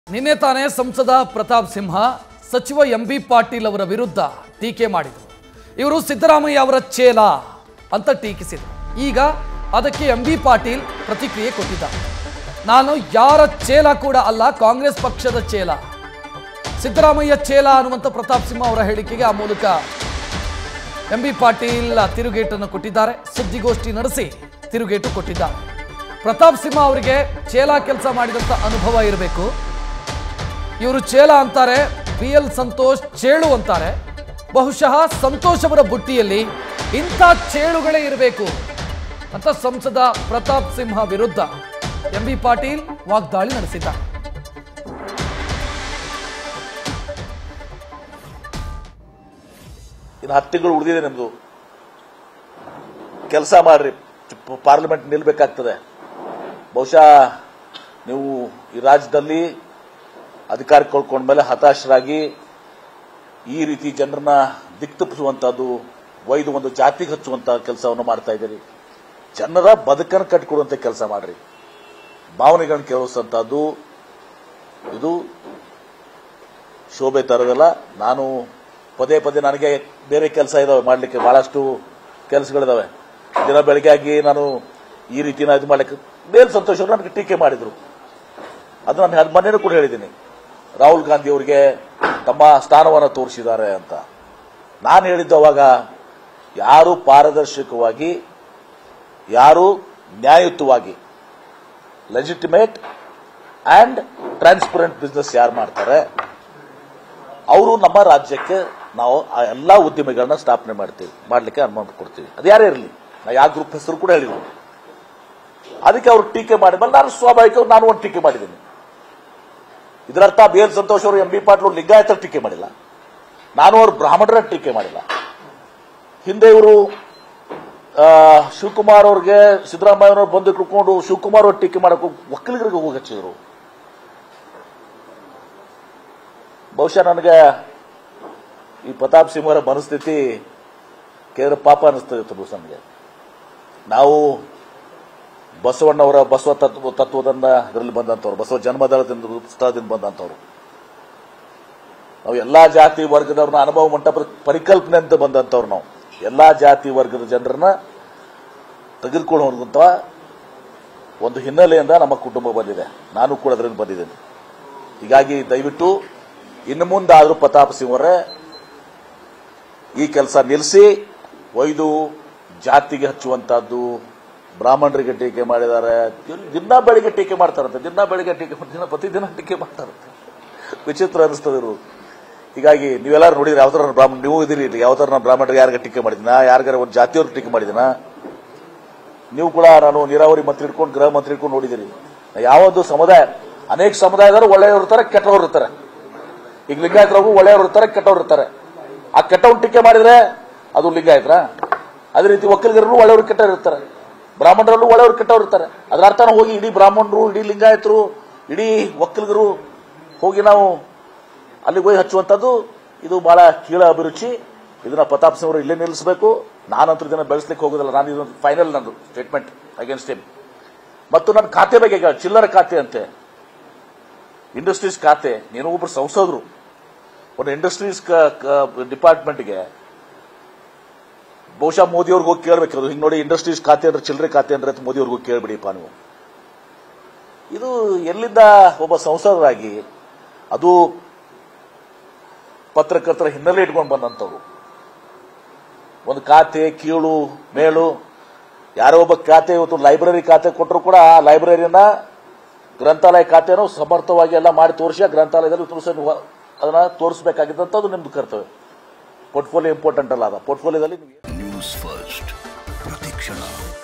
ನಿನ್ನೆ ತಾನೇ ಸಂಸದ ಪ್ರತಾಪ್ ಸಿಂಹ ಸಚಿವ ಎಂ ಬಿ ಪಾಟೀಲ್ ಅವರ ವಿರುದ್ಧ ಟೀಕೆ ಮಾಡಿದರು ಇವರು ಸಿದ್ದರಾಮಯ್ಯ ಅವರ ಚೇಲ ಅಂತ ಟೀಕಿಸಿದರು ಈಗ ಅದಕ್ಕೆ ಎಂ ಬಿ ಪಾಟೀಲ್ ಪ್ರತಿಕ್ರಿಯೆ ಕೊಟ್ಟಿದ್ದಾರೆ ನಾನು ಯಾರ ಚೇಲ ಕೂಡ ಅಲ್ಲ ಕಾಂಗ್ರೆಸ್ ಪಕ್ಷದ ಚೇಲ ಸಿದ್ದರಾಮಯ್ಯ ಚೇಲ ಅನ್ನುವಂಥ ಪ್ರತಾಪ್ ಸಿಂಹ ಅವರ ಹೇಳಿಕೆಗೆ ಆ ಮೂಲಕ ಎಂ ಬಿ ಪಾಟೀಲ್ ತಿರುಗೇಟನ್ನು ಕೊಟ್ಟಿದ್ದಾರೆ ಸುದ್ದಿಗೋಷ್ಠಿ ನಡೆಸಿ ತಿರುಗೇಟು ಕೊಟ್ಟಿದ್ದಾರೆ ಪ್ರತಾಪ್ ಸಿಂಹ ಅವರಿಗೆ ಚೇಲ ಕೆಲಸ ಮಾಡಿದಂಥ ಅನುಭವ ಇರಬೇಕು ಇವರು ಚೇಲ ಅಂತಾರೆ ಬಿ ಎಲ್ ಸಂತೋಷ್ ಚೇಳು ಅಂತಾರೆ ಬಹುಶಃ ಸಂತೋಷ್ ಅವರ ಬುಟ್ಟಿಯಲ್ಲಿ ಇಂಥ ಚೇಳುಗಳೇ ಇರಬೇಕು ಅಂತ ಸಂಸದ ಪ್ರತಾಪ್ ಸಿಂಹ ವಿರುದ್ಧ ಎಂ ಬಿ ಪಾಟೀಲ್ ವಾಗ್ದಾಳಿ ನಡೆಸಿದ್ದಾರೆ ಇನ್ನು ಹತ್ತು ತಿಂಗಳು ಉಳಿದಿದೆ ನಿಮ್ದು ಕೆಲಸ ಮಾಡ್ರಿ ಪ- ಪಾರ್ಲಿಮೆಂಟ್ ನಿಲ್ಬೇಕಾಗ್ತದೆ ಬಹುಶಃ ನೀವು ಈ ರಾಜ್ಯದಲ್ಲಿ ಅಧಿಕಾರ ಕಳ್ಕೊಂಡ್ಮೇಲೆ ಹತಾಶರಾಗಿ ಈ ರೀತಿ ಜನರನ್ನ ದಿಕ್ತಪ್ಪಿಸುವಂತಹದ್ದು ಒಯ್ದು ಒಂದು ಜಾತಿಗೆ ಹಚ್ಚುವಂತ ಕೆಲಸವನ್ನು ಮಾಡ್ತಾ ಇದ್ದೀರಿ ಜನರ ಬದುಕನ್ನು ಕಟ್ಟಿಕೊಡುವಂತ ಕೆಲಸ ಮಾಡ್ರಿ ಭಾವನೆಗಳನ್ನ ಕೇಳಿಸುವಂತಹದ್ದು ಇದು ಶೋಭೆ ತರೋದಿಲ್ಲ ನಾನು ಪದೇ ಪದೇ ನನಗೆ ಬೇರೆ ಕೆಲಸ ಇದಾವೆ ಮಾಡಲಿಕ್ಕೆ ಬಹಳಷ್ಟು ಕೆಲಸಗಳಿದಾವೆ ದಿನ ಬೆಳಗ್ಗೆ ಆಗಿ ನಾನು ಈ ರೀತಿನ ಇದು ಮಾಡಲಿಕ್ಕೆ ಮೇಲ್ ಸಂತೋಷ್ ಅವರು ನನಗೆ ಟೀಕೆ ಮಾಡಿದ್ರು ಅದು ನಾನು ಮೊನ್ನೆನೂ ಕೂಡ ಹೇಳಿದ್ದೀನಿ ರಾಹುಲ್ ಗಾಂಧಿ ಅವರಿಗೆ ತಮ್ಮ ಸ್ಥಾನವನ್ನು ತೋರಿಸಿದ್ದಾರೆ ಅಂತ ನಾನು ಹೇಳಿದ್ದು ಅವಾಗ ಯಾರು ಪಾರದರ್ಶಕವಾಗಿ ಯಾರು ನ್ಯಾಯಯುತವಾಗಿ ಲೆಜಿಟಿಮೇಟ್ ಅಂಡ್ ಟ್ರಾನ್ಸ್ಪರೆಂಟ್ ಬಿಸ್ನೆಸ್ ಯಾರು ಮಾಡ್ತಾರೆ ಅವರು ನಮ್ಮ ರಾಜ್ಯಕ್ಕೆ ನಾವು ಆ ಎಲ್ಲಾ ಉದ್ಯಮಿಗಳನ್ನ ಸ್ಥಾಪನೆ ಮಾಡ್ತೀವಿ ಮಾಡ್ಲಿಕ್ಕೆ ಅನುಮತಿ ಕೊಡ್ತೀವಿ ಅದು ಯಾರೇ ಇರಲಿ ನಾ ಯಾವ ಗ್ರೂಪ್ ಹೆಸರು ಕೂಡ ಹೇಳಿದ್ರು ಅದಕ್ಕೆ ಅವರು ಟೀಕೆ ಮಾಡಿದ್ಮೇಲೆ ನಾನು ಸ್ವಾಭಾವಿಕ ನಾನು ಒಂದು ಟೀಕೆ ಮಾಡಿದ್ದೀನಿ ಇದರರ್ಥ ಬಿ ಎಲ್ ಸಂತೋಷ್ ಅವರು ಎಂ ಬಿ ಪಾಟೀಲ್ ಅವರು ಲಿಂಗಾಯತರ ಟೀಕೆ ಮಾಡಿಲ್ಲ ನಾನು ಅವರು ಬ್ರಾಹ್ಮಣರ ಟೀಕೆ ಮಾಡಿಲ್ಲ ಹಿಂದೆ ಇವರು ಆ, ಶಿವಕುಮಾರ್ ಅವ್ರಿಗೆ ಸಿದ್ದರಾಮಯ್ಯ ಅವರು ಬಂದು ಕುತ್ಕೊಂಡು ಶಿವಕುಮಾರ್ ಅವ್ರ ಟೀಕೆ ಮಾಡಕ್ಕೆ ಒಕ್ಕಲಿಗರಿಗೆ ಹೋಗಿ ಹಚ್ಚಿದ್ರು ಬಹುಶಃ ನನಗೆ ಈ ಪ್ರತಾಪ್ ಸಿಂಹರ ಮನಸ್ಥಿತಿ ಕೇಳಿದ್ರೆ ಪಾಪ ಅನಿಸ್ತದೆ ಬಹುಶಃ ನನಗೆ ನಾವು ಬಸವಣ್ಣವರ ಬಸವ ತತ್ವ ತತ್ವದನ್ನ ಇದರಲ್ಲಿ ಬಂದಂತವ್ರು ಬಸವ ಜನ್ಮದಳದಿಂದ ಸ್ಥಳದಿಂದ ಬಂದಂತವ್ರು ನಾವು ಎಲ್ಲಾ ಜಾತಿ ವರ್ಗದವ್ರನ್ನ ಅನುಭವ ಮಂಟಪ ಪರಿಕಲ್ಪನೆ ಅಂತ ಬಂದಂತವ್ರು ನಾವು ಎಲ್ಲಾ ಜಾತಿ ವರ್ಗದ ಜನರನ್ನ ತೆಗೆದುಕೊಂಡು ಹೋಗುವಂತ ಒಂದು ಹಿನ್ನೆಲೆಯಿಂದ ನಮ್ಮ ಕುಟುಂಬ ಬಂದಿದೆ ನಾನು ಕೂಡ ಅದರಿಂದ ಬಂದಿದ್ದೇನೆ ಹೀಗಾಗಿ ದಯವಿಟ್ಟು ಇನ್ನು ಮುಂದಾದರೂ ಪ್ರತಾಪ್ ಸಿಂಹರೇ ಈ ಕೆಲಸ ನಿಲ್ಲಿಸಿ ಒಯ್ದು ಜಾತಿಗೆ ಹಚ್ಚುವಂತಹದ್ದು ಬ್ರಾಹ್ಮಣರಿಗೆ ಟೀಕೆ ಮಾಡಿದ್ದಾರೆ ದಿನ ಬೆಳಿಗ್ಗೆ ಟೀಕೆ ಮಾಡ್ತಾರಂತೆ ದಿನ ಬೆಳಿಗ್ಗೆ ಟೀಕೆ ಮಾಡಿ- ದಿನ ಪ್ರತಿದಿನ ಟೀಕೆ ಮಾಡ್ತಾರಂತೆ ವಿಚಿತ್ರ ಅನಿಸ್ತದೆ ಇವರು ಹೀಗಾಗಿ ನೀವೆಲ್ಲರೂ ನೋಡಿದ್ರೆ ಯಾವ್ದಾರ ಬ್ರಾಹ್ಮಣ ನೀವು ಇದಿರಿ ಇಲ್ಲಿ ಯಾವ್ದಾರ ನಾನು ಬ್ರಾಹ್ಮಣರಿಗೆ ಯಾರಿಗ ಟೀಕೆ ಮಾಡಿದಿನ ಯಾರಿಗಾರ ಒಂದು ಜಾತಿಯವ್ರಿಗೆ ಟೀಕೆ ಮಾಡಿದಿನ ನೀವು ಕೂಡ ನಾನು ನೀರಾವರಿ ಮಂತ್ರಿ ಇಟ್ಕೊಂಡು ಗೃಹ ಮಂತ್ರಿ ಇಟ್ಕೊಂಡು ನೋಡಿದಿರಿ ಯಾವೊಂದು ಸಮುದಾಯ ಅನೇಕ ಸಮುದಾಯದವರು ಒಳ್ಳೆಯವರು ಇರ್ತಾರೆ ಕೆಟ್ಟವರು ಇರ್ತಾರೆ ಈಗ ಲಿಂಗಾಯತರಾಗೂ ಒಳ್ಳೆಯವರು ಇರ್ತಾರೆ ಕೆಟ್ಟವರು ಇರ್ತಾರೆ ಆ ಕೆಟ್ಟವ್ರು ಟೀಕೆ ಮಾಡಿದ್ರೆ ಅದು ಲಿಂಗಾಯತರ ಅದೇ ರೀತಿ ಒಕ್ಕಲಿಗರಲ್ಲೂ ಒಳ್ಳೆಯವರು ಕೆಟ್ಟವರು ಇರ್ತಾರೆ ಬ್ರಾಹ್ಮಣರಲ್ಲೂ ಒಳ್ಳೆಯವರು ಕೆಟ್ಟವರು ಇರ್ತಾರೆ ಅದರ ಅರ್ಥ ನಾವು ಹೋಗಿ ಇಡೀ ಬ್ರಾಹ್ಮಣರು ಇಡೀ ಲಿಂಗಾಯತರು ಇಡೀ ಒಕ್ಕಲಿಗರು ಹೋಗಿ ನಾವು ಅಲ್ಲಿಗೆ ಹೋಗಿ ಹಚ್ಚುವಂಥದ್ದು ಇದು ಬಹಳ ಕೀಳ ಅಭಿರುಚಿ ಇದನ್ನ ಪ್ರತಾಪ್ ಸಿಂಗ್ ಅವರು ಇಲ್ಲೇ ನಿಲ್ಲಿಸಬೇಕು ನಾನಂತೂ ಇದನ್ನ ಬೆಳೆಸ್ಲಿಕ್ಕೆ ಹೋಗೋದಿಲ್ಲ ನಾನು ಇದೊಂದು ಫೈನಲ್ ನಂದು ಸ್ಟೇಟ್ಮೆಂಟ್ ಅಗೇನ್ಸ್ಟ್ ಹಿಮ್ ಮತ್ತು ನನ್ನ ಖಾತೆ ಬಗ್ಗೆ ಕೇಳಿ, ಚಿಲ್ಲರೆ ಖಾತೆ ಅಂತೆ ಇಂಡಸ್ಟ್ರೀಸ್ ಖಾತೆ ನೀನು ಒಬ್ರು ಸಂಸದರು ಒಂದು ಇಂಡಸ್ಟ್ರೀಸ್ ಡಿಪಾರ್ಟ್ಮೆಂಟ್ಗೆ ಬಹುಶಃ ಮೋದಿ ಅವ್ರಿಗೆ ಹೋಗಿ ಕೇಳಬೇಕು ಅದು ಹಿಂಗೆ ನೋಡಿ ಇಂಡಸ್ಟ್ರೀಸ್ ಖಾತೆ ಅಂದ್ರೆ ಚಿಲ್ಲರೆ ಖಾತೆ ಅಂದ್ರೆ ಅಂತ ಮೋದಿ ಅವ್ರಿಗೆ ಹೋಗಿ ಕೇಳ್ಬಿಡಿಪ್ಪ ನೀವು ಇದು ಎಲ್ಲಿಂದ ಒಬ್ಬ ಸಂಸದರಾಗಿ ಅದು ಪತ್ರಕರ್ತರ ಹಿನ್ನೆಲೆ ಇಟ್ಕೊಂಡು ಬಂದಂಥವ್ರು ಒಂದು ಖಾತೆ ಕೀಳು ಮೇಳು ಯಾರೋ ಒಬ್ಬ ಖಾತೆ ಇವತ್ತು ಲೈಬ್ರರಿ ಖಾತೆ ಕೊಟ್ಟರು ಕೂಡ ಆ ಲೈಬ್ರರಿನ ಗ್ರಂಥಾಲಯ ಖಾತೆನೂ ಸಮರ್ಥವಾಗಿ ಎಲ್ಲ ಮಾಡಿ ತೋರಿಸಿ ಆ ಗ್ರಂಥಾಲಯದಲ್ಲಿ ತೋರಿಸ ಅದನ್ನ ತೋರಿಸಬೇಕಾಗಿದ್ದಂಥದ್ದು ನಿಮ್ದು ಕರ್ತವ್ಯ ಪೋರ್ಟ್ಫೋಲಿಯೋ ಇಂಪಾರ್ಟೆಂಟ್ ಅಲ್ಲ ಅದ ಪೋರ್ಟ್ಫೋಲಿಯೋದಲ್ಲಿ ನೀವು ನ್ಯೂಸ್ ಫಸ್ಟ್ ಪ್ರತಿಕ್ಷಣ